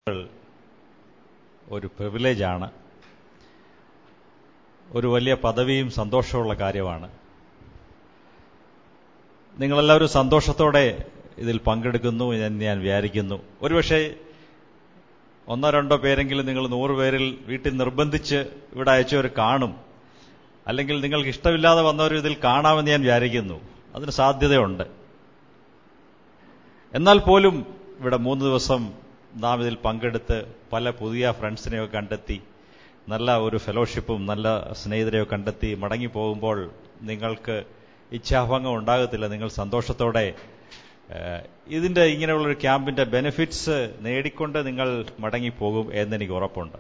ഒരു പ്രിവിലേജാണ് ഒരു വലിയ പദവിയും സന്തോഷമുള്ള കാര്യമാണ് നിങ്ങളെല്ലാവരും സന്തോഷത്തോടെ ഇതിൽ പങ്കെടുക്കുന്നു എന്ന് ഞാൻ വിചാരിക്കുന്നു ഒരുപക്ഷെ ഒന്നോ രണ്ടോ പേരെങ്കിലും നിങ്ങൾ നൂറ് പേരിൽ വീട്ടിൽ നിർബന്ധിച്ച് ഇവിടെ അയച്ചവർ കാണും അല്ലെങ്കിൽ നിങ്ങൾക്ക് ഇഷ്ടമില്ലാതെ വന്നവർ ഇതിൽ കാണാമെന്ന് ഞാൻ വിചാരിക്കുന്നു അതിന് സാധ്യതയുണ്ട് എന്നാൽ പോലും ഇവിടെ മൂന്ന് ദിവസം നാം ഇതിൽ പങ്കെടുത്ത് പല പുതിയ ഫ്രണ്ട്സിനെയൊക്കെ കണ്ടെത്തി നല്ല ഒരു ഫെലോഷിപ്പും നല്ല സ്നേഹിതരെയോ കണ്ടെത്തി മടങ്ങിപ്പോകുമ്പോൾ നിങ്ങൾക്ക് ഇച്ഛാഭംഗം ഉണ്ടാകത്തില്ല നിങ്ങൾ സന്തോഷത്തോടെ ഇതിന്റെ ഇങ്ങനെയുള്ളൊരു ക്യാമ്പിന്റെ ബെനിഫിറ്റ്സ് നേടിക്കൊണ്ട് നിങ്ങൾ മടങ്ങിപ്പോകും എന്നെനിക്ക് ഉറപ്പുണ്ട്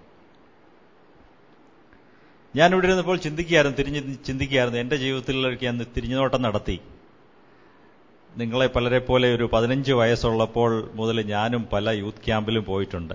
ഞാൻ ഇവിടെ ഇരുന്നപ്പോൾ ചിന്തിക്കുകയായിരുന്നു തിരിഞ്ഞ് ചിന്തിക്കുകയായിരുന്നു എന്റെ ജീവിതത്തിലേക്ക് ഞാൻ തിരിഞ്ഞുനോട്ടം നടത്തി നിങ്ങളെ പലരെ പോലെ ഒരു പതിനഞ്ച് വയസ്സുള്ളപ്പോൾ മുതൽ ഞാനും പല യൂത്ത് ക്യാമ്പിലും പോയിട്ടുണ്ട്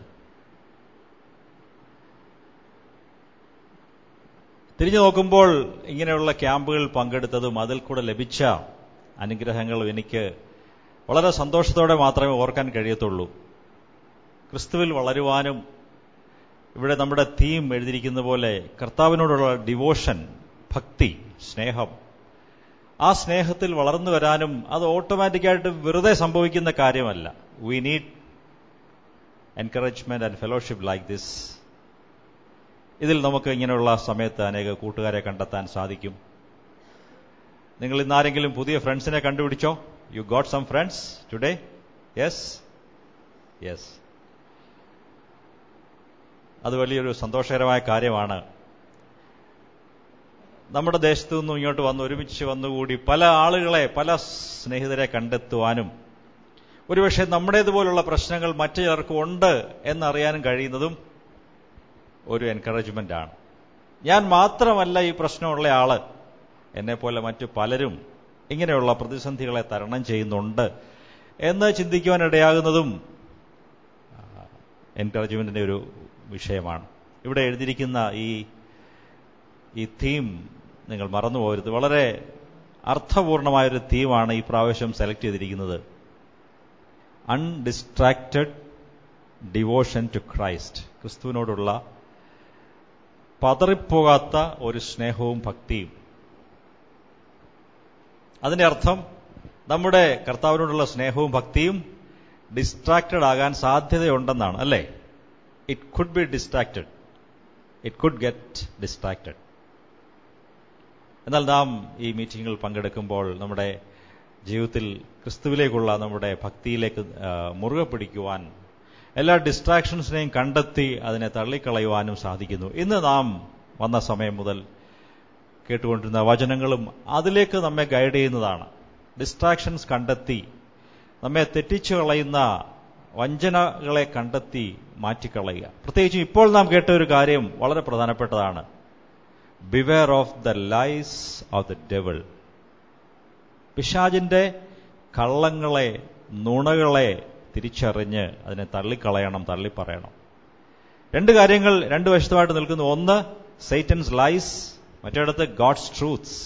തിരിഞ്ഞു നോക്കുമ്പോൾ ഇങ്ങനെയുള്ള ക്യാമ്പുകൾ പങ്കെടുത്തതും അതിൽ കൂടെ ലഭിച്ച അനുഗ്രഹങ്ങളും എനിക്ക് വളരെ സന്തോഷത്തോടെ മാത്രമേ ഓർക്കാൻ കഴിയത്തുള്ളൂ ക്രിസ്തുവിൽ വളരുവാനും ഇവിടെ നമ്മുടെ തീം എഴുതിയിരിക്കുന്ന പോലെ കർത്താവിനോടുള്ള ഡിവോഷൻ ഭക്തി സ്നേഹം ആ സ്നേഹത്തിൽ വളർന്നു വരാനും അത് ഓട്ടോമാറ്റിക്കായിട്ട് വെറുതെ സംഭവിക്കുന്ന കാര്യമല്ല we need encouragement and fellowship like this ഇതിൽ നമുക്ക് ഇങ്ങനെയുള്ള സമയത്ത് അനേക കൂട്ടുകാരെ കണ്ടെത്താൻ സാധിക്കും നിങ്ങൾ ഇന്നാരെങ്കിലും പുതിയ ഫ്രണ്ട്സിനെ കണ്ടുപിടിച്ചോ you got some friends today yes yes അത് വലിയൊരു സന്തോഷകരമായ കാര്യമാണ് നമ്മുടെ ദേശത്തു നിന്നും ഇങ്ങോട്ട് വന്ന് ഒരുമിച്ച് വന്നുകൂടി പല ആളുകളെ പല സ്നേഹിതരെ കണ്ടെത്തുവാനും ഒരുപക്ഷെ നമ്മുടേതുപോലുള്ള പ്രശ്നങ്ങൾ മറ്റു ചിലർക്കും ഉണ്ട് എന്നറിയാനും കഴിയുന്നതും ഒരു എൻകറേജ്മെന്റ് ആണ് ഞാൻ മാത്രമല്ല ഈ പ്രശ്നമുള്ള ആള് എന്നെപ്പോലെ മറ്റു പലരും ഇങ്ങനെയുള്ള പ്രതിസന്ധികളെ തരണം ചെയ്യുന്നുണ്ട് എന്ന് ചിന്തിക്കുവാൻ ഇടയാകുന്നതും എൻകറേജ്മെന്റിന്റെ ഒരു വിഷയമാണ് ഇവിടെ എഴുതിയിരിക്കുന്ന ഈ ഈ തീം നിങ്ങൾ മറന്നുപോകരുത് വളരെ അർത്ഥപൂർണമായൊരു തീമാണ് ഈ പ്രാവശ്യം സെലക്ട് ചെയ്തിരിക്കുന്നത് അൺഡിസ്ട്രാക്റ്റഡ് ഡിവോഷൻ ടു ക്രൈസ്റ്റ് ക്രിസ്തുവിനോടുള്ള പതറിപ്പോകാത്ത ഒരു സ്നേഹവും ഭക്തിയും അതിന്റെ അർത്ഥം നമ്മുടെ കർത്താവിനോടുള്ള സ്നേഹവും ഭക്തിയും ഡിസ്ട്രാക്റ്റഡ് ആകാൻ സാധ്യതയുണ്ടെന്നാണ് അല്ലേ it could be distracted it could get distracted എന്നാൽ നാം ഈ മീറ്റിംഗിൽ പങ്കെടുക്കുമ്പോൾ നമ്മുടെ ജീവിതത്തിൽ ക്രിസ്തുവിലേക്കുള്ള നമ്മുടെ ഭക്തിയിലേക്ക് മുറുകെ പിടിക്കുവാൻ എല്ലാ ഡിസ്ട്രാക്ഷൻസിനെയും കണ്ടെത്തി അതിനെ തള്ളിക്കളയുവാനും സാധിക്കുന്നു ഇന്ന് നാം വന്ന സമയം മുതൽ കേട്ടുകൊണ്ടിരുന്ന വചനങ്ങളും അതിലേക്ക് നമ്മെ ഗൈഡ് ചെയ്യുന്നതാണ് ഡിസ്ട്രാക്ഷൻസ് കണ്ടെത്തി നമ്മെ തെറ്റിച്ചു കളയുന്ന വഞ്ചനകളെ കണ്ടെത്തി മാറ്റിക്കളയുക പ്രത്യേകിച്ചും ഇപ്പോൾ നാം കേട്ട ഒരു കാര്യം വളരെ പ്രധാനപ്പെട്ടതാണ് beware of the lies of the devil പിശാജിന്റെ കള്ളങ്ങളെ നുണകളെ തിരിച്ചറിഞ്ഞ് അതിനെ തള്ളിക്കളയണം തള്ളിപ്പറയണം രണ്ട് കാര്യങ്ങൾ രണ്ട് വശത്തുമായിട്ട് നിൽക്കുന്നു ഒന്ന് സൈറ്റൻസ് ലൈസ് മറ്റേടത്ത് ഗോഡ്സ് ട്രൂത്ത്സ്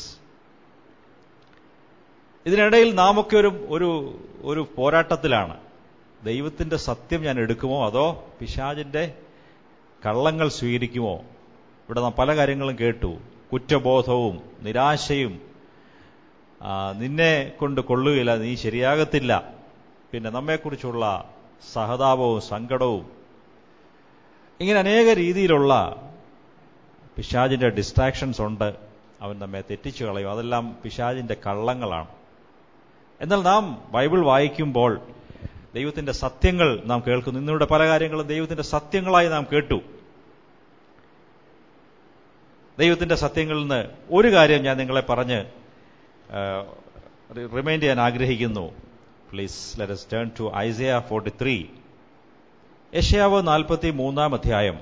ഇതിനിടയിൽ നാമൊക്കെ ഒരു ഒരു ഒരു പോരാട്ടത്തിലാണ് ദൈവത്തിന്റെ സത്യം ഞാൻ എടുക്കുമോ അതോ പിശാജിന്റെ കള്ളങ്ങൾ സ്വീകരിക്കുമോ ഇവിടെ നാം പല കാര്യങ്ങളും കേട്ടു കുറ്റബോധവും നിരാശയും നിന്നെ കൊണ്ട് കൊള്ളുകയില്ല നീ ശരിയാകത്തില്ല പിന്നെ നമ്മെക്കുറിച്ചുള്ള സഹതാപവും സങ്കടവും ഇങ്ങനെ അനേക രീതിയിലുള്ള പിശാജിന്റെ ഡിസ്ട്രാക്ഷൻസ് ഉണ്ട് അവൻ നമ്മെ തെറ്റിച്ചു കളയും അതെല്ലാം പിശാജിന്റെ കള്ളങ്ങളാണ് എന്നാൽ നാം ബൈബിൾ വായിക്കുമ്പോൾ ദൈവത്തിന്റെ സത്യങ്ങൾ നാം കേൾക്കുന്നു ഇന്നിവിടെ പല കാര്യങ്ങളും ദൈവത്തിന്റെ സത്യങ്ങളായി നാം കേട്ടു ദൈവത്തിന്റെ സത്യങ്ങളിൽ നിന്ന് ഒരു കാര്യം ഞാൻ നിങ്ങളെ പറഞ്ഞ് റിമൈൻഡ് ചെയ്യാൻ ആഗ്രഹിക്കുന്നു please let turn to Isaiah forty three യഷ്യാവ് നാൽപ്പത്തി മൂന്നാം അധ്യായം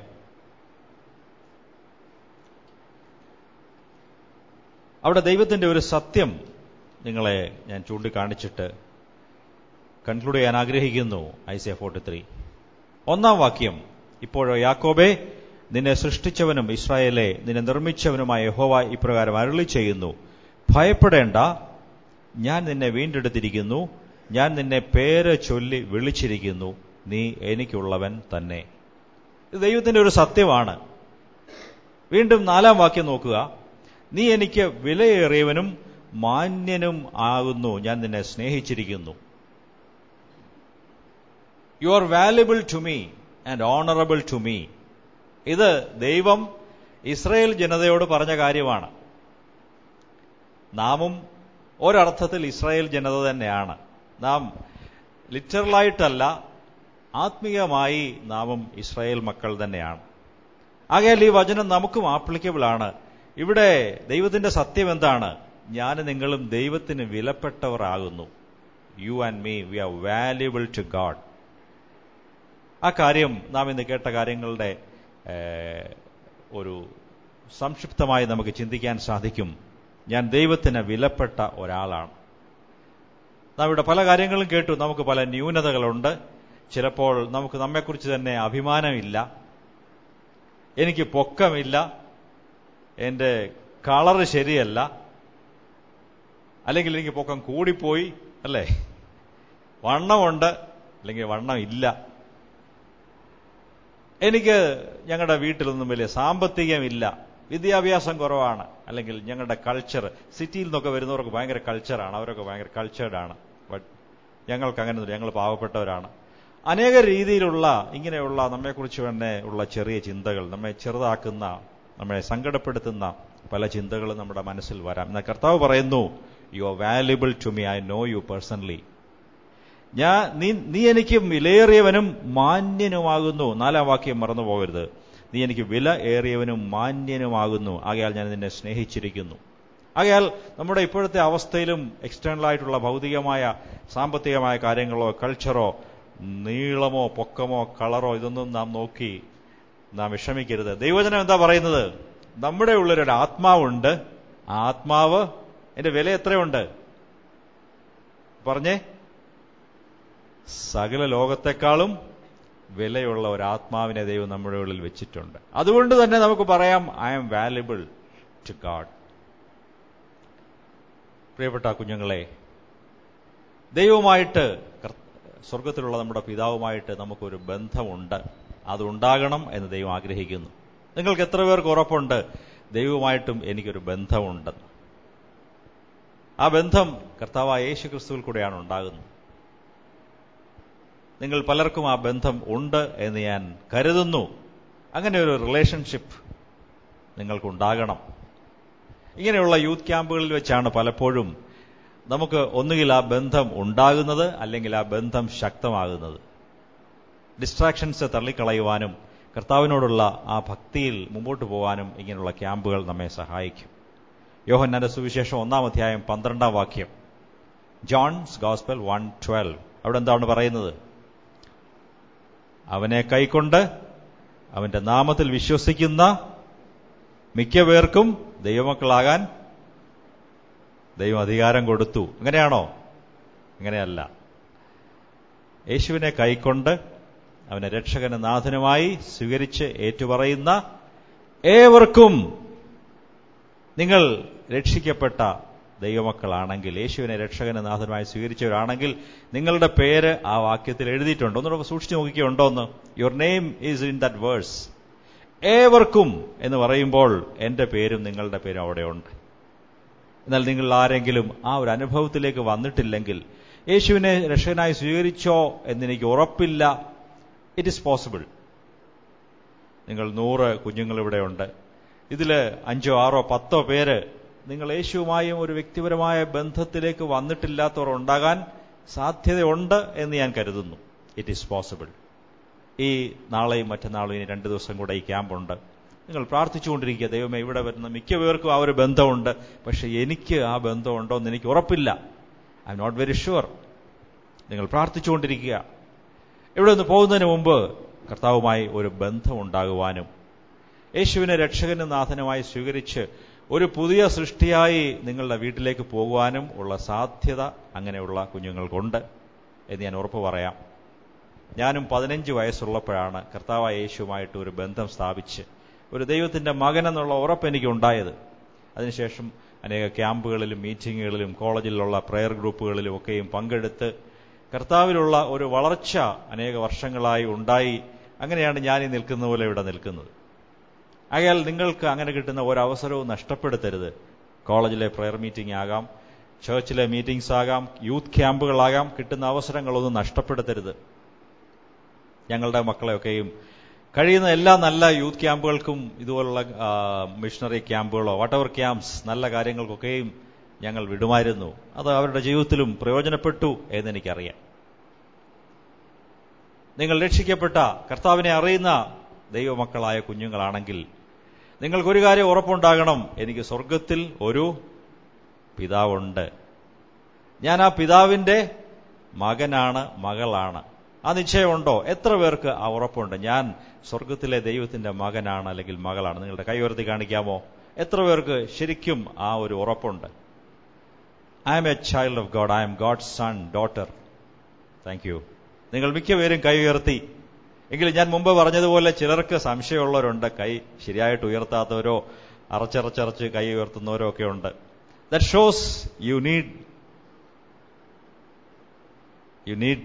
അവിടെ ദൈവത്തിന്റെ ഒരു സത്യം നിങ്ങളെ ഞാൻ ചൂണ്ടിക്കാണിച്ചിട്ട് കൺക്ലൂഡ് ചെയ്യാൻ ആഗ്രഹിക്കുന്നു ഐസിയ ഫോർട്ടി ത്രീ ഒന്നാം വാക്യം ഇപ്പോഴോ യാക്കോബെ നിന്നെ സൃഷ്ടിച്ചവനും ഇസ്രായേലെ നിന്നെ നിർമ്മിച്ചവനുമായ യഹോവ ഇപ്രകാരം അരുളി ചെയ്യുന്നു ഭയപ്പെടേണ്ട ഞാൻ നിന്നെ വീണ്ടെടുത്തിരിക്കുന്നു ഞാൻ നിന്നെ പേര് ചൊല്ലി വിളിച്ചിരിക്കുന്നു നീ എനിക്കുള്ളവൻ തന്നെ ഇത് ദൈവത്തിന്റെ ഒരു സത്യമാണ് വീണ്ടും നാലാം വാക്യം നോക്കുക നീ എനിക്ക് വിലയേറിയവനും മാന്യനും ആകുന്നു ഞാൻ നിന്നെ സ്നേഹിച്ചിരിക്കുന്നു you are valuable to me and honourable to me ഇത് ദൈവം ഇസ്രയേൽ ജനതയോട് പറഞ്ഞ കാര്യമാണ് നാമും ഒരർത്ഥത്തിൽ ഇസ്രായേൽ ജനത തന്നെയാണ് നാം ലിറ്ററലായിട്ടല്ല ആത്മീയമായി നാമും ഇസ്രായേൽ മക്കൾ തന്നെയാണ് ആകയാൽ ഈ വചനം നമുക്കും ആപ്ലിക്കബിൾ ആണ് ഇവിടെ ദൈവത്തിന്റെ സത്യം എന്താണ് ഞാൻ നിങ്ങളും ദൈവത്തിന് വിലപ്പെട്ടവർ ആകുന്നു you and me we are valuable to God ആ കാര്യം നാം ഇന്ന് കേട്ട കാര്യങ്ങളുടെ ഒരു സംക്ഷിപ്തമായി നമുക്ക് ചിന്തിക്കാൻ സാധിക്കും ഞാൻ ദൈവത്തിന് വിലപ്പെട്ട ഒരാളാണ് നാം ഇവിടെ പല കാര്യങ്ങളും കേട്ടു നമുക്ക് പല ന്യൂനതകളുണ്ട് ചിലപ്പോൾ നമുക്ക് നമ്മെക്കുറിച്ച് തന്നെ അഭിമാനമില്ല എനിക്ക് പൊക്കമില്ല എൻ്റെ കളറ് ശരിയല്ല അല്ലെങ്കിൽ എനിക്ക് പൊക്കം കൂടിപ്പോയി അല്ലേ വണ്ണമുണ്ട് അല്ലെങ്കിൽ വണ്ണം ഇല്ല എനിക്ക് ഞങ്ങളുടെ വീട്ടിലൊന്നും വലിയ സാമ്പത്തികമില്ല വിദ്യാഭ്യാസം കുറവാണ് അല്ലെങ്കിൽ ഞങ്ങളുടെ കൾച്ചർ സിറ്റിയിൽ നിന്നൊക്കെ വരുന്നവർക്ക് ഭയങ്കര കൾച്ചറാണ് അവരൊക്കെ ഭയങ്കര കൾച്ചേർഡാണ് ബട്ട് ഞങ്ങൾക്ക് അങ്ങനെ ഞങ്ങൾ പാവപ്പെട്ടവരാണ് അനേക രീതിയിലുള്ള ഇങ്ങനെയുള്ള നമ്മെക്കുറിച്ച് തന്നെ ഉള്ള ചെറിയ ചിന്തകൾ നമ്മെ ചെറുതാക്കുന്ന നമ്മെ സങ്കടപ്പെടുത്തുന്ന പല ചിന്തകളും നമ്മുടെ മനസ്സിൽ വരാം എന്നാൽ കർത്താവ് പറയുന്നു you are valuable to me I know you personally ഞാൻ നീ നീ എനിക്ക് വിലയേറിയവനും മാന്യനുമാകുന്നു നാലാം വാക്യം മറന്നു പോകരുത് നീ എനിക്ക് വില ഏറിയവനും മാന്യനുമാകുന്നു ആകയാൽ ഞാൻ നിന്നെ സ്നേഹിച്ചിരിക്കുന്നു ആകയാൽ നമ്മുടെ ഇപ്പോഴത്തെ അവസ്ഥയിലും എക്സ്റ്റേണൽ ആയിട്ടുള്ള ഭൗതികമായ സാമ്പത്തികമായ കാര്യങ്ങളോ കൾച്ചറോ നീളമോ പൊക്കമോ കളറോ ഇതൊന്നും നാം നോക്കി നാം വിഷമിക്കരുത് ദൈവജനം എന്താ പറയുന്നത് നമ്മുടെ ഉള്ളിലൊരു ആത്മാവുണ്ട് ആ ആത്മാവ് എന്റെ വില എത്രയുണ്ട് പറഞ്ഞേ സകല ലോകത്തെക്കാളും വിലയുള്ള ഒരു ആത്മാവിനെ ദൈവം നമ്മുടെ ഉള്ളിൽ വെച്ചിട്ടുണ്ട് അതുകൊണ്ട് തന്നെ നമുക്ക് പറയാം I am valuable to God പ്രിയപ്പെട്ട കുഞ്ഞുങ്ങളെ ദൈവമായിട്ട് സ്വർഗത്തിലുള്ള നമ്മുടെ പിതാവുമായിട്ട് നമുക്കൊരു ബന്ധമുണ്ട് അതുണ്ടാകണം എന്ന് ദൈവം ആഗ്രഹിക്കുന്നു നിങ്ങൾക്ക് എത്ര പേർക്ക് ഉറപ്പുണ്ട് ദൈവമായിട്ടും എനിക്കൊരു ബന്ധമുണ്ടെന്ന് ആ ബന്ധം കർത്താവായ യേശു ക്രിസ്തുവിൽ കൂടെയാണ് ഉണ്ടാകുന്നത് നിങ്ങൾ പലർക്കും ആ ബന്ധം ഉണ്ട് എന്ന് ഞാൻ കരുതുന്നു അങ്ങനെ ഒരു റിലേഷൻഷിപ്പ് നിങ്ങൾക്കുണ്ടാകണം ഇങ്ങനെയുള്ള യൂത്ത് ക്യാമ്പുകളിൽ വെച്ചാണ് പലപ്പോഴും നമുക്ക് ഒന്നുകിൽ ആ ബന്ധം ഉണ്ടാകുന്നത് അല്ലെങ്കിൽ ആ ബന്ധം ശക്തമാകുന്നത് ഡിസ്ട്രാക്ഷൻസ് തള്ളിക്കളയുവാനും കർത്താവിനോടുള്ള ആ ഭക്തിയിൽ മുമ്പോട്ട് പോകാനും ഇങ്ങനെയുള്ള ക്യാമ്പുകൾ നമ്മെ സഹായിക്കും യോഹന്നാന്റെ സുവിശേഷം ഒന്നാം അധ്യായം പന്ത്രണ്ടാം വാക്യം ജോൺസ് ഗോസ്പൽ വൺ ട്വൽവ് അവിടെ എന്താണ് പറയുന്നത് അവനെ കൈക്കൊണ്ട് അവന്റെ നാമത്തിൽ വിശ്വസിക്കുന്ന മിക്ക പേർക്കും ദൈവമക്കളാകാൻ ദൈവം അധികാരം കൊടുത്തു അങ്ങനെയാണോ അങ്ങനെയല്ല യേശുവിനെ കൈക്കൊണ്ട് അവനെ രക്ഷകന് നാഥനുമായി സ്വീകരിച്ച് ഏറ്റുപറയുന്ന ഏവർക്കും നിങ്ങൾ രക്ഷിക്കപ്പെട്ട ദൈവമക്കളാണെങ്കിൽ യേശുവിനെ രക്ഷകന് നാഥനുമായി സ്വീകരിച്ചവരാണെങ്കിൽ നിങ്ങളുടെ പേര് ആ വാക്യത്തിൽ എഴുതിയിട്ടുണ്ട് ഒന്നുകൂടെ സൂക്ഷിച്ചു നോക്കിയുണ്ടോ എന്ന് your name is in that verse ഏവർക്കും എന്ന് പറയുമ്പോൾ എന്റെ പേരും നിങ്ങളുടെ പേരും അവിടെ ഉണ്ട് എന്നാൽ നിങ്ങൾ ആരെങ്കിലും ആ ഒരു അനുഭവത്തിലേക്ക് വന്നിട്ടില്ലെങ്കിൽ യേശുവിനെ രക്ഷകനായി സ്വീകരിച്ചോ എന്നെനിക്ക് ഉറപ്പില്ല ഇറ്റ് ഇസ് പോസിബിൾ നിങ്ങൾ നൂറ് കുഞ്ഞുങ്ങൾ ഇവിടെയുണ്ട് ഇതിൽ അഞ്ചോ ആറോ പത്തോ പേര് നിങ്ങൾ യേശുവുമായും ഒരു വ്യക്തിപരമായ ബന്ധത്തിലേക്ക് വന്നിട്ടില്ലാത്തവർ ഉണ്ടാകാൻ സാധ്യതയുണ്ട് എന്ന് ഞാൻ കരുതുന്നു ഇറ്റ് ഈസ് പോസിബിൾ ഈ നാളെയും മറ്റന്നാളും ഇനി രണ്ട് ദിവസം കൂടെ ഈ ക്യാമ്പുണ്ട് നിങ്ങൾ പ്രാർത്ഥിച്ചുകൊണ്ടിരിക്കുക ദൈവമേ ഇവിടെ വരുന്ന മിക്ക പേർക്കും ആ ഒരു ബന്ധമുണ്ട് പക്ഷെ എനിക്ക് ആ ബന്ധമുണ്ടോ എന്ന് എനിക്ക് ഉറപ്പില്ല I'm not very sure നിങ്ങൾ പ്രാർത്ഥിച്ചുകൊണ്ടിരിക്കുക ഇവിടെ നിന്ന് പോകുന്നതിന് മുമ്പ് കർത്താവുമായി ഒരു ബന്ധം ഉണ്ടാകുവാനും യേശുവിനെ രക്ഷകനും നാഥനുമായി സ്വീകരിച്ച് ഒരു പുതിയ സൃഷ്ടിയായി നിങ്ങളുടെ വീട്ടിലേക്ക് പോകുവാനും ഉള്ള സാധ്യത അങ്ങനെയുള്ള കുഞ്ഞുങ്ങൾക്കുണ്ട് എന്ന് ഞാൻ ഉറപ്പ് പറയാം ഞാനും പതിനഞ്ച് വയസ്സുള്ളപ്പോഴാണ് കർത്താവായ യേശുവുമായിട്ട് ഒരു ബന്ധം സ്ഥാപിച്ച് ഒരു ദൈവത്തിന്റെ മകൻ എന്നുള്ള ഉറപ്പ് എനിക്ക് ഉണ്ടായത് അതിനുശേഷം അനേക ക്യാമ്പുകളിലും മീറ്റിങ്ങുകളിലും കോളേജിലുള്ള പ്രെയർ ഗ്രൂപ്പുകളിലും ഒക്കെയും പങ്കെടുത്ത് കർത്താവിലുള്ള ഒരു വളർച്ച അനേക വർഷങ്ങളായി ഉണ്ടായി അങ്ങനെയാണ് ഞാൻ ഈ നിൽക്കുന്ന പോലെ ഇവിടെ നിൽക്കുന്നത് ആയാൽ നിങ്ങൾക്ക് അങ്ങനെ കിട്ടുന്ന ഒരവസരവും നഷ്ടപ്പെടുത്തരുത് കോളേജിലെ പ്രെയർ മീറ്റിംഗ് ആകാം ചേർച്ചിലെ മീറ്റിംഗ്സ് ആകാം യൂത്ത് ക്യാമ്പുകളാകാം കിട്ടുന്ന അവസരങ്ങളൊന്നും നഷ്ടപ്പെടുത്തരുത് ഞങ്ങളുടെ മക്കളെയൊക്കെയും കഴിയുന്ന എല്ലാ നല്ല യൂത്ത് ക്യാമ്പുകൾക്കും ഇതുപോലുള്ള മിഷണറി ക്യാമ്പുകളോ വാട്ടവർ ക്യാമ്പ്സ് നല്ല കാര്യങ്ങൾക്കൊക്കെയും ഞങ്ങൾ വിടുമായിരുന്നു അത് അവരുടെ ജീവിതത്തിലും പ്രയോജനപ്പെട്ടു എന്നെനിക്കറിയാം നിങ്ങൾ രക്ഷിക്കപ്പെട്ട കർത്താവിനെ അറിയുന്ന ദൈവമക്കളായ കുഞ്ഞുങ്ങളാണെങ്കിൽ നിങ്ങൾക്കൊരു കാര്യം ഉറപ്പുണ്ടാകണം എനിക്ക് സ്വർഗത്തിൽ ഒരു പിതാവുണ്ട് ഞാൻ ആ പിതാവിന്റെ മകനാണ് മകളാണ് ആ നിശ്ചയമുണ്ടോ എത്ര പേർക്ക് ആ ഉറപ്പുണ്ട് ഞാൻ സ്വർഗത്തിലെ ദൈവത്തിന്റെ മകനാണ് അല്ലെങ്കിൽ മകളാണ് നിങ്ങളുടെ കൈ ഉയർത്തി കാണിക്കാമോ എത്ര പേർക്ക് ശരിക്കും ആ ഒരു ഉറപ്പുണ്ട് I'm a child of God I'm God son daughter thank you നിങ്ങൾ മിക്കപേരും കൈ ഉയർത്തി എങ്കിലും ഞാൻ മുമ്പ് പറഞ്ഞതുപോലെ ചിലർക്ക് സംശയമുള്ളവരുണ്ട് കൈ ശരിയായിട്ട് ഉയർത്താത്തവരോ അറച്ചറച്ചറച്ച് കൈ ഉയർത്തുന്നവരോ ഒക്കെ ഉണ്ട് that shows you need you need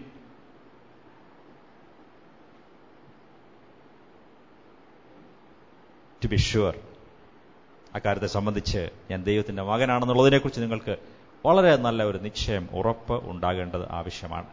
to be sure അക്കാര്യത്തെ സംബന്ധിച്ച് ഞാൻ ദൈവത്തിന്റെ മകനാണെന്നുള്ളതിനെക്കുറിച്ച് നിങ്ങൾക്ക് വളരെ നല്ല ഒരു നിശ്ചയം ഉറപ്പ് ഉണ്ടാകേണ്ടത് ആവശ്യമാണ്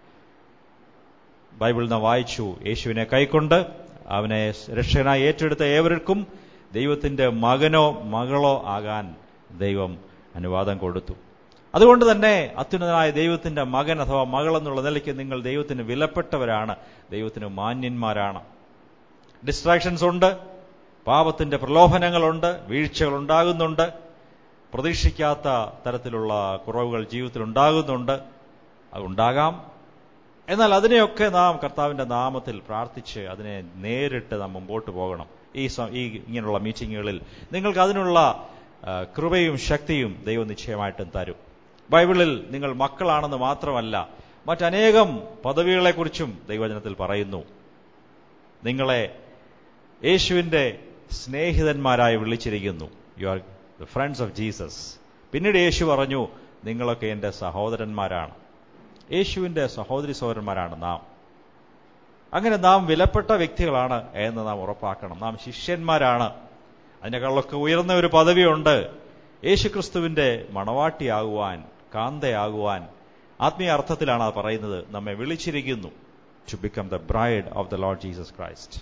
ബൈബിളിൽ നിന്ന് വായിച്ചു യേശുവിനെ കൈക്കൊണ്ട് അവനെ രക്ഷകനായി ഏറ്റെടുത്ത ഏവർക്കും ദൈവത്തിന്റെ മകനോ മകളോ ആകാൻ ദൈവം അനുവാദം കൊടുത്തു അതുകൊണ്ട് തന്നെ അത്യുന്നതനായ ദൈവത്തിന്റെ മകൻ അഥവാ മകൾ എന്നുള്ള നിലയ്ക്ക് നിങ്ങൾ ദൈവത്തിന് വിലപ്പെട്ടവരാണ് ദൈവത്തിന് മാന്യന്മാരാണ് ഡിസ്ട്രാക്ഷൻസ് ഉണ്ട് പാപത്തിന്റെ പ്രലോഭനങ്ങളുണ്ട് വീഴ്ചകൾ ഉണ്ടാകുന്നുണ്ട് പ്രതീക്ഷിക്കാത്ത തരത്തിലുള്ള കുറവുകൾ ജീവിതത്തിൽ ഉണ്ടാകുന്നുണ്ട് അതുണ്ടാകാം എന്നാൽ അതിനെയൊക്കെ നാം കർത്താവിന്റെ നാമത്തിൽ പ്രാർത്ഥിച്ച് അതിനെ നേരിട്ട് നാം മുമ്പോട്ട് പോകണം ഈ ഈ ഇങ്ങനെയുള്ള മീറ്റിങ്ങുകളിൽ നിങ്ങൾക്ക് അതിനുള്ള കൃപയും ശക്തിയും ദൈവം നിശ്ചയമായിട്ടും തരും ബൈബിളിൽ നിങ്ങൾ മക്കളാണെന്ന് മാത്രമല്ല മറ്റനേകം പദവികളെക്കുറിച്ചും ദൈവജനത്തിൽ പറയുന്നു നിങ്ങളെ യേശുവിന്റെ സ്നേഹിതന്മാരായി വിളിച്ചിരിക്കുന്നു you are the friends of Jesus പിന്നീട് യേശു പറഞ്ഞു നിങ്ങളൊക്കെ എൻ്റെ സഹോദരന്മാരാണ് യേശുവിന്റെ സഹോദരി സഹോദരന്മാരാണ് നാം അങ്ങനെ നാം വിലപ്പെട്ട വ്യക്തികളാണ് എന്ന് നാം ഉറപ്പാക്കണം നാം ശിഷ്യന്മാരാണ് അതിനേക്കാളൊക്കെ ഉയർന്ന ഒരു പദവിയുണ്ട് യേശുക്രിസ്തുവിന്റെ മണവാട്ടിയാകുവാൻ കാന്തയാകുവാൻ ആത്മീയ അർത്ഥത്തിലാണ് അത് പറയുന്നത് നമ്മെ വിളിച്ചിരിക്കുന്നു to become the bride of the Lord Jesus Christ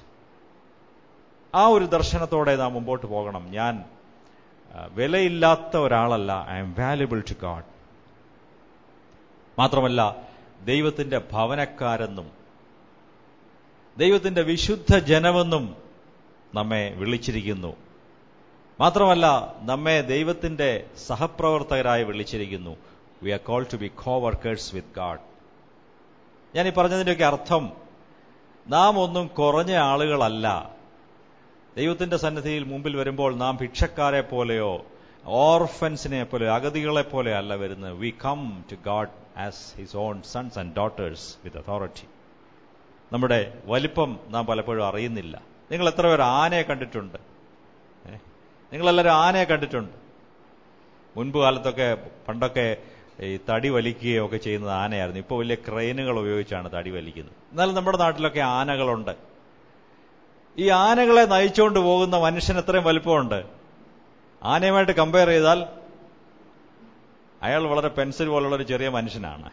ആ ഒരു ദർശനത്തോടെ നാം മുമ്പോട്ട് പോകണം ഞാൻ വിലയില്ലാത്ത ഒരാളല്ല I'm valuable to God മാത്രമല്ല ദൈവത്തിന്റെ ഭവനക്കാരെന്നും ദൈവത്തിന്റെ വിശുദ്ധ ജനമെന്നും നമ്മെ വിളിച്ചിരിക്കുന്നു മാത്രമല്ല നമ്മെ ദൈവത്തിന്റെ സഹപ്രവർത്തകരായി വിളിച്ചിരിക്കുന്നു we are call to be coworkers with God ഞാൻ ഈ പറഞ്ഞതിൻ്റെയൊക്കെ അർത്ഥം നാം ഒന്നും കുറഞ്ഞ ആളുകളല്ല ദൈവത്തിന്റെ സന്നിധിയിൽ മുമ്പിൽ വരുമ്പോൾ നാം ഭിക്ഷക്കാരെ പോലെയോ ഓർഫൻസിനെ പോലെയോ അഗതികളെ പോലെയോ അല്ല വരുന്നത് we come to God as his own sons and daughters with authority നമ്മുടെ വലിപ്പം നാം പലപ്പോഴും അറിയുന്നില്ല നിങ്ങൾ എത്ര പേർ ആനയെ കണ്ടിട്ടുണ്ട് നിങ്ങളെല്ലാവരും ആനയെ കണ്ടിട്ടുണ്ട് മുൻപ് കാലത്തൊക്കെ പണ്ടൊക്കെ ഈ തടി വലിക്കുകയോ ഒക്കെ ചെയ്യുന്നത് ആനയായിരുന്നു ഇപ്പോൾ വലിയ ക്രെയിനുകൾ ഉപയോഗിച്ചാണ് തടി വലിക്കുന്നത് എന്നാലും നമ്മുടെ നാട്ടിലൊക്കെ ആനകളുണ്ട് ഈ ആനകളെ നയിച്ചുകൊണ്ട് പോകുന്ന മനുഷ്യൻ എത്രയും വലിപ്പമുണ്ട് ആനയുമായിട്ട് കമ്പയർ ചെയ്താൽ അയാൾ വളരെ പെൻസിൽ പോലുള്ള ഒരു ചെറിയ മനുഷ്യനാണ്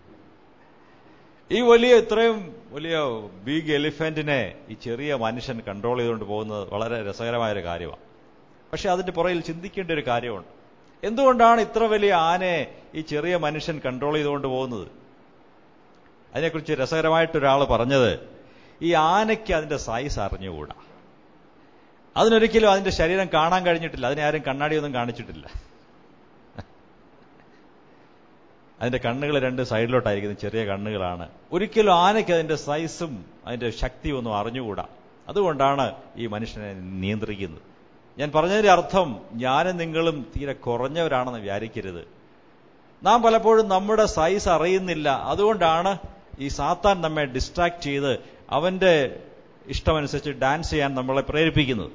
ഈ വലിയ ഇത്രയും വലിയ ബിഗ് എലിഫന്റിനെ ഈ ചെറിയ മനുഷ്യൻ കൺട്രോൾ ചെയ്തുകൊണ്ട് പോകുന്നത് വളരെ രസകരമായ ഒരു കാര്യമാണ് പക്ഷെ അതിന്റെ പുറകിൽ ചിന്തിക്കേണ്ട ഒരു കാര്യമുണ്ട് എന്തുകൊണ്ടാണ് ഇത്ര വലിയ ആനയെ ഈ ചെറിയ മനുഷ്യൻ കൺട്രോൾ ചെയ്തുകൊണ്ട് പോകുന്നത് അതിനെക്കുറിച്ച് രസകരമായിട്ടൊരാൾ പറഞ്ഞത് ഈ ആനയ്ക്ക് അതിന്റെ സൈസ് അറിഞ്ഞുകൂടാ അതിനൊരിക്കലും അതിന്റെ ശരീരം കാണാൻ കഴിഞ്ഞിട്ടില്ല അതിനെ ആരും കണ്ണാടിയൊന്നും കാണിച്ചിട്ടില്ല അതിന്റെ കണ്ണുകൾ രണ്ട് സൈഡിലോട്ടായിരിക്കുന്നത് ചെറിയ കണ്ണുകളാണ് ഒരിക്കലും ആനയ്ക്ക് അതിന്റെ സൈസും അതിന്റെ ശക്തിയും ഒന്നും അറിഞ്ഞുകൂടാ അതുകൊണ്ടാണ് ഈ മനുഷ്യനെ നിയന്ത്രിക്കുന്നത് ഞാൻ പറഞ്ഞതിന്റെ അർത്ഥം ഞാനും നിങ്ങളും തീരെ കുറഞ്ഞവരാണെന്ന് വിചാരിക്കരുത് നാം പലപ്പോഴും നമ്മുടെ സൈസ് അറിയുന്നില്ല അതുകൊണ്ടാണ് ഈ സാത്താൻ നമ്മെ ഡിസ്ട്രാക്ട് ചെയ്ത് അവന്റെ ഇഷ്ടമനുസരിച്ച് ഡാൻസ് ചെയ്യാൻ നമ്മളെ പ്രേരിപ്പിക്കുന്നത്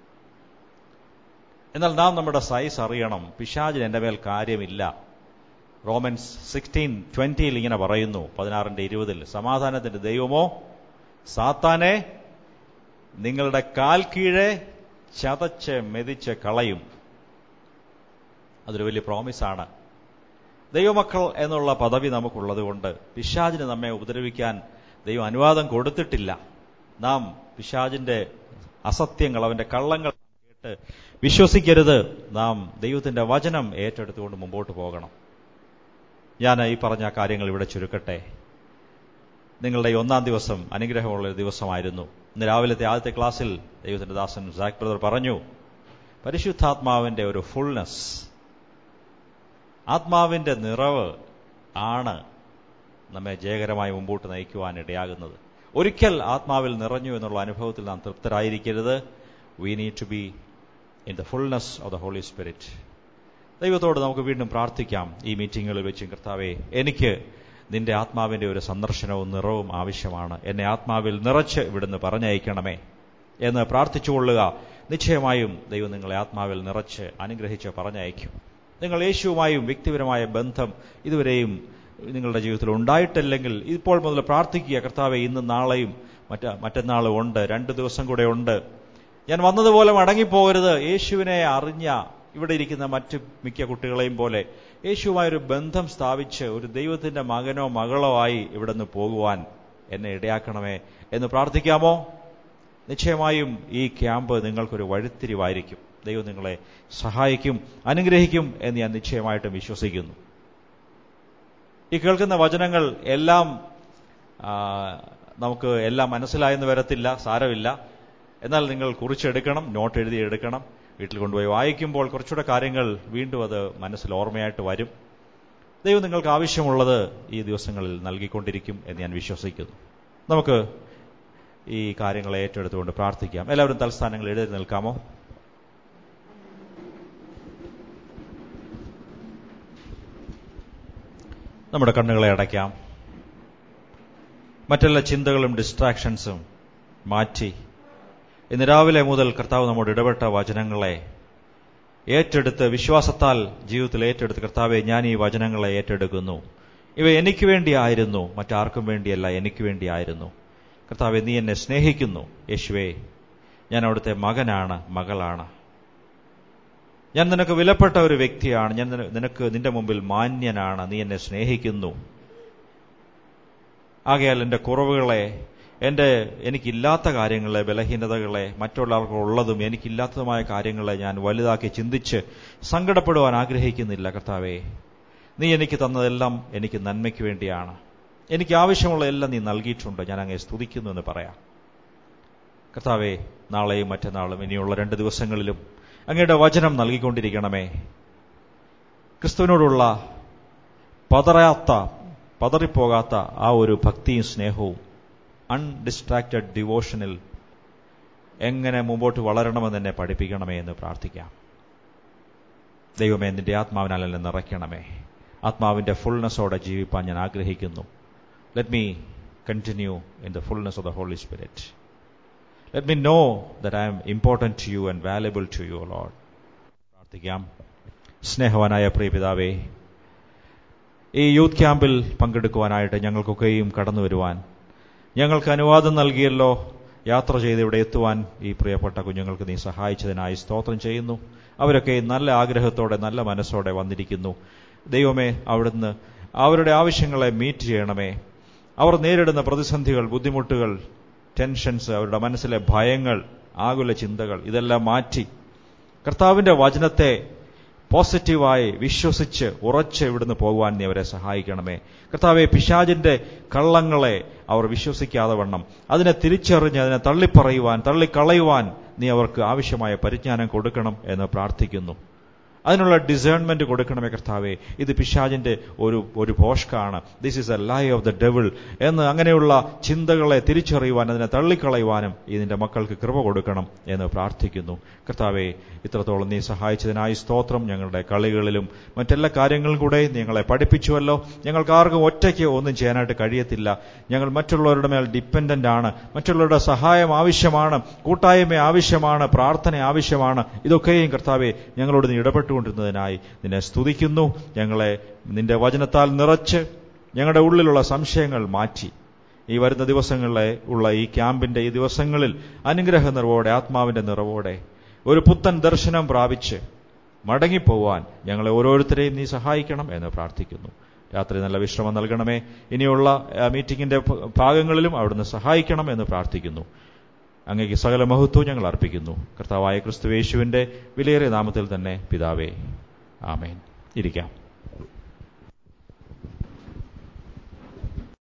എന്നാൽ നാം നമ്മുടെ സൈസ് അറിയണം പിശാചിന് എന്റെ മേൽ കാര്യമില്ല റോമൻസ് സിക്സ്റ്റീൻ ട്വന്റിയിൽ ഇങ്ങനെ പറയുന്നു പതിനാറിന്റെ ഇരുപതിൽ സമാധാനത്തിന്റെ ദൈവമോ സാത്താനെ നിങ്ങളുടെ കാൽ കീഴെ ചതച്ച് മെതിച്ച് കളയും അതൊരു വലിയ പ്രോമിസാണ് ദൈവമക്കൾ എന്നുള്ള പദവി നമുക്കുള്ളത് കൊണ്ട് പിശാജിന് നമ്മെ ഉപദ്രവിക്കാൻ ദൈവം അനുവാദം കൊടുത്തിട്ടില്ല നാം പിശാജിന്റെ അസത്യങ്ങൾ അവന്റെ കള്ളങ്ങൾ കേട്ട് വിശ്വസിക്കരുത് നാം ദൈവത്തിന്റെ വചനം ഏറ്റെടുത്തുകൊണ്ട് മുമ്പോട്ട് പോകണം ഞാൻ ഈ പറഞ്ഞ കാര്യങ്ങൾ ഇവിടെ ചുരുക്കട്ടെ നിങ്ങളുടെ ഈ ഒന്നാം ദിവസം അനുഗ്രഹമുള്ള ഒരു ദിവസമായിരുന്നു ഇന്ന് രാവിലത്തെ ആദ്യത്തെ ക്ലാസ്സിൽ ദൈവത്തിന്റെ ദാസൻ സാക് ബ്രദർ പറഞ്ഞു പരിശുദ്ധാത്മാവിന്റെ ഒരു ഫുൾനെസ് ആത്മാവിന്റെ നിറവ് ആണ് നമ്മെ ജയകരമായി മുമ്പോട്ട് നയിക്കുവാൻ ഇടയാകുന്നത് ഒരിക്കൽ ആത്മാവിൽ നിറഞ്ഞു എന്നുള്ള അനുഭവത്തിൽ നാം തൃപ്തരായിരിക്കരുത് we need to be in the fullness of the Holy Spirit ദൈവത്തോട് നമുക്ക് വീണ്ടും പ്രാർത്ഥിക്കാം ഈ മീറ്റിങ്ങുകളിൽ വെച്ചും കർത്താവെ എനിക്ക് നിന്റെ ആത്മാവിന്റെ ഒരു സന്ദർശനവും നിറവും ആവശ്യമാണ് എന്നെ ആത്മാവിൽ നിറച്ച് ഇവിടുന്ന് പറഞ്ഞയക്കണമേ എന്ന് പ്രാർത്ഥിച്ചുകൊള്ളുക നിശ്ചയമായും ദൈവം നിങ്ങളെ ആത്മാവിൽ നിറച്ച് അനുഗ്രഹിച്ച് പറഞ്ഞയക്കും നിങ്ങൾ യേശുവുമായും വ്യക്തിപരമായ ബന്ധം ഇതുവരെയും നിങ്ങളുടെ ജീവിതത്തിൽ ഉണ്ടായിട്ടില്ലെങ്കിൽ ഇപ്പോൾ മുതൽ പ്രാർത്ഥിക്കുക കർത്താവെ ഇന്നും നാളെയും മറ്റ മറ്റന്നാളും ഉണ്ട് രണ്ട് ദിവസം കൂടെ ഉണ്ട് ഞാൻ വന്നതുപോലെ മടങ്ങിപ്പോകരുത് യേശുവിനെ അറിഞ്ഞ ഇവിടെ ഇരിക്കുന്ന മറ്റ് മിക്ക കുട്ടികളെയും പോലെ യേശുവുമായൊരു ബന്ധം സ്ഥാപിച്ച് ഒരു ദൈവത്തിന്റെ മകനോ മകളോ ആയി ഇവിടെ നിന്ന് പോകുവാൻ എന്നെ ഇടയാക്കണമേ എന്ന് പ്രാർത്ഥിക്കാമോ നിശ്ചയമായും ഈ ക്യാമ്പ് നിങ്ങൾക്കൊരു വഴിത്തിരിവായിരിക്കും ദൈവം നിങ്ങളെ സഹായിക്കും അനുഗ്രഹിക്കും എന്ന് ഞാൻ നിശ്ചയമായിട്ടും വിശ്വസിക്കുന്നു ഈ കേൾക്കുന്ന വചനങ്ങൾ എല്ലാം നമുക്ക് എല്ലാം മനസ്സിലായെന്ന് വരത്തില്ല സാരമില്ല എന്നാൽ നിങ്ങൾ കുറിച്ചെടുക്കണം നോട്ട് എഴുതി എടുക്കണം വീട്ടിൽ കൊണ്ടുപോയി വായിക്കുമ്പോൾ കുറച്ചുകൂടെ കാര്യങ്ങൾ വീണ്ടും അത് മനസ്സിൽ ഓർമ്മയായിട്ട് വരും ദൈവം നിങ്ങൾക്ക് ആവശ്യമുള്ളത് ഈ ദിവസങ്ങളിൽ നൽകിക്കൊണ്ടിരിക്കും എന്ന് ഞാൻ വിശ്വസിക്കുന്നു നമുക്ക് ഈ കാര്യങ്ങളെ ഏറ്റെടുത്തുകൊണ്ട് പ്രാർത്ഥിക്കാം എല്ലാവരും തൽസ്ഥാനങ്ങൾ എഴുതി നിൽക്കാമോ നമ്മുടെ കണ്ണുകളെ അടയ്ക്കാം മറ്റെല്ലാ ചിന്തകളും ഡിസ്ട്രാക്ഷൻസും മാറ്റി ഇന്ന് രാവിലെ മുതൽ കർത്താവ് നമ്മോട് ഇടപെട്ട വചനങ്ങളെ ഏറ്റെടുത്ത് വിശ്വാസത്താൽ ജീവിതത്തിൽ ഏറ്റെടുത്ത് കർത്താവെ ഞാൻ ഈ വചനങ്ങളെ ഏറ്റെടുക്കുന്നു ഇവ എനിക്ക് വേണ്ടിയായിരുന്നു മറ്റാർക്കും വേണ്ടിയല്ല എനിക്ക് വേണ്ടിയായിരുന്നു കർത്താവെ നീ എന്നെ സ്നേഹിക്കുന്നു യേശുവേ ഞാൻ അവിടുത്തെ മകനാണ് മകളാണ് ഞാൻ നിനക്ക് വിലപ്പെട്ട ഒരു വ്യക്തിയാണ് ഞാൻ നിനക്ക് നിന്റെ മുമ്പിൽ മാന്യനാണ് നീ എന്നെ സ്നേഹിക്കുന്നു ആകയാൽ എൻ്റെ കുറവുകളെ എൻ്റെ എനിക്കില്ലാത്ത കാര്യങ്ങളെ ബലഹീനതകളെ മറ്റുള്ളവർക്ക് ഉള്ളതും എനിക്കില്ലാത്തതുമായ കാര്യങ്ങളെ ഞാൻ വലുതാക്കി ചിന്തിച്ച് സങ്കടപ്പെടുവാൻ ആഗ്രഹിക്കുന്നില്ല കർത്താവേ നീ എനിക്ക് തന്നതെല്ലാം എനിക്ക് നന്മയ്ക്ക് വേണ്ടിയാണ് എനിക്ക് ആവശ്യമുള്ള എല്ലാം നീ നൽകിയിട്ടുണ്ട് ഞാൻ അങ്ങേ സ്തുതിക്കുന്നു എന്ന് പറയാം കർത്താവേ നാളെയും മറ്റന്നാളും ഇനിയുള്ള രണ്ട് ദിവസങ്ങളിലും അങ്ങയുടെ വചനം നൽകിക്കൊണ്ടിരിക്കണമേ ക്രിസ്തുവിനോടുള്ള പതറാത്ത പതറിപ്പോകാത്ത ആ ഒരു ഭക്തിയും സ്നേഹവും അൺഡിസ്ട്രാക്റ്റഡ് ഡിവോഷനിൽ എങ്ങനെ മുമ്പോട്ട് വളരണമെന്ന് എന്നെ പഠിപ്പിക്കണമേ എന്ന് പ്രാർത്ഥിക്കാം ദൈവമേ നിന്റെ ആത്മാവിനാൽ എന്നെ നിറയ്ക്കണമേ ആത്മാവിന്റെ ഫുൾനെസ്സോടെ ജീവിപ്പാൻ ഞാൻ ആഗ്രഹിക്കുന്നു let me continue in the fullness of the Holy Spirit let me know that I'm important to you and valuable to you Lord പ്രാർത്ഥിക്കാം സ്നേഹവാനായ പ്രിയപിതാവേ ഈ യൂത്ത് ക്യാമ്പിൽ പങ്കെടുക്കുവാനായിട്ട് ഞങ്ങൾക്കൊക്കെയും കടന്നു വരുവാൻ ഞങ്ങൾക്ക് അനുവാദം നൽകിയല്ലോ യാത്ര ചെയ്ത് ഇവിടെ എത്തുവാൻ ഈ പ്രിയപ്പെട്ട കുഞ്ഞുങ്ങൾക്ക് നീ സഹായിച്ചതിനായി സ്തോത്രം ചെയ്യുന്നു അവരൊക്കെ നല്ല ആഗ്രഹത്തോടെ നല്ല മനസ്സോടെ വന്നിരിക്കുന്നു ദൈവമേ അവിടുന്ന് അവരുടെ ആവശ്യങ്ങളെ മീറ്റ് ചെയ്യണമേ അവർ നേരിടുന്ന പ്രതിസന്ധികൾ ബുദ്ധിമുട്ടുകൾ ടെൻഷൻസ് അവരുടെ മനസ്സിലെ ഭയങ്ങൾ ആകുല ചിന്തകൾ ഇതെല്ലാം മാറ്റി കർത്താവിന്റെ വചനത്തെ പോസിറ്റീവായി വിശ്വസിച്ച് ഉറച്ച് ഇവിടുന്ന് പോകുവാൻ നീ അവരെ സഹായിക്കണമേ കർത്താവെ പിശാജിന്റെ കള്ളങ്ങളെ അവർ വിശ്വസിക്കാതെ വണ്ണം അതിനെ തിരിച്ചറിഞ്ഞ് അതിനെ തള്ളിപ്പറയുവാൻ തള്ളിക്കളയുവാൻ നീ അവർക്ക് ആവശ്യമായ പരിജ്ഞാനം കൊടുക്കണം എന്ന് പ്രാർത്ഥിക്കുന്നു അതിനുള്ള ഡിസേൺമെന്റ് കൊടുക്കണമേ കർത്താവെ ഇത് പിശാജിന്റെ ഒരു ഒരു പോഷ്കാണ് this is a lie of the devil എന്ന് അങ്ങനെയുള്ള ചിന്തകളെ തിരിച്ചറിയുവാൻ അതിനെ തള്ളിക്കളയുവാനും ഇതിന്റെ മക്കൾക്ക് കൃപ കൊടുക്കണം എന്ന് പ്രാർത്ഥിക്കുന്നു കർത്താവെ ഇത്രത്തോളം നീ സഹായിച്ചതിനായി സ്തോത്രം ഞങ്ങളുടെ കളികളിലും മറ്റെല്ലാ കാര്യങ്ങളും കൂടെ ഞങ്ങളെ പഠിപ്പിച്ചുവല്ലോ ഞങ്ങൾക്ക് ആർക്കും ഒറ്റയ്ക്ക് ഒന്നും ചെയ്യാനായിട്ട് കഴിയത്തില്ല ഞങ്ങൾ മറ്റുള്ളവരുടെ മേൽ ഡിപ്പെൻഡന്റ് ആണ് മറ്റുള്ളവരുടെ സഹായം ആവശ്യമാണ് കൂട്ടായ്മ ആവശ്യമാണ് പ്രാർത്ഥന ആവശ്യമാണ് ഇതൊക്കെയും കർത്താവെ ഞങ്ങളോട് നീ ഇടപെട്ടു കേട്ടുകൊണ്ടിരുന്നതിനായി നിന്നെ സ്തുതിക്കുന്നു ഞങ്ങളെ നിന്റെ വചനത്താൽ നിറച്ച് ഞങ്ങളുടെ ഉള്ളിലുള്ള സംശയങ്ങൾ മാറ്റി ഈ വരുന്ന ദിവസങ്ങളിലെ ഉള്ള ഈ ക്യാമ്പിന്റെ ഈ ദിവസങ്ങളിൽ അനുഗ്രഹ നിറവോടെ ആത്മാവിന്റെ നിറവോടെ ഒരു പുത്തൻ ദർശനം പ്രാപിച്ച് മടങ്ങിപ്പോവാൻ ഞങ്ങളെ ഓരോരുത്തരെയും നീ സഹായിക്കണം എന്ന് പ്രാർത്ഥിക്കുന്നു രാത്രി നല്ല വിശ്രമം നൽകണമേ ഇനിയുള്ള ആ, മീറ്റിംഗിന്റെ ഭ- ഭാഗങ്ങളിലും അവിടുന്ന് സഹായിക്കണം എന്ന് പ്രാർത്ഥിക്കുന്നു അങ്ങേക്ക് സകല മഹത്വവും ഞങ്ങൾ അർപ്പിക്കുന്നു കർത്താവായ ക്രിസ്തു യേശുവിന്റെ വിലയേറിയ നാമത്തിൽ തന്നെ പിതാവേ ആമേൻ ഇരിക്കാം